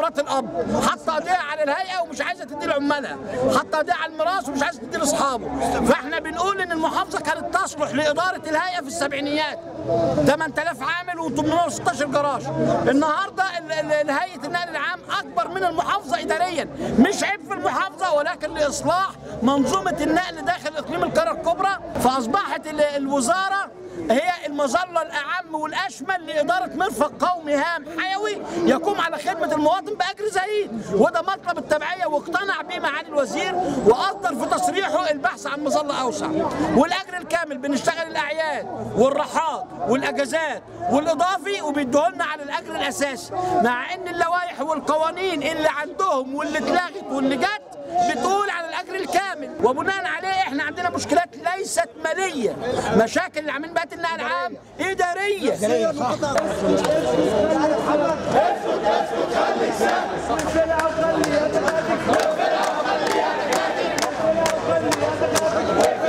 مرات الاب حاطه ايديها على الهيئه ومش عايزه تدي لعمالها حاطه ايديها على الميراث ومش عايزه تدي لاصحابه فاحنا بنقول ان المحافظه كانت تصلح لاداره الهيئه في السبعينيات 8000 عامل و816 جراج النهارده ال- ال- هيئه النقل العام اكبر من المحافظه اداريا مش عيب في المحافظه ولكن لاصلاح منظومه النقل داخل اقليم القاره الكبرى فاصبحت ال- الوزاره هي المظله الاعم والاشمل لاداره مرفق قومي هام حيوي يقوم على خدمه المواطن باجر زهيد وده مطلب التبعيه واقتنع به معالي الوزير واصدر في تصريحه البحث عن مظله اوسع والاجر الكامل بنشتغل الاعياد والراحات والاجازات والاضافي وبيدوه لنا على الاجر الاساسي مع ان اللوائح والقوانين اللي عندهم واللي اتلغت واللي جت بتقول على الاجر الكامل وبناء عليه احنا عندنا مشكلات ليست ماليه مشاكل اللي عاملين بقى النقل العام اداريه وفي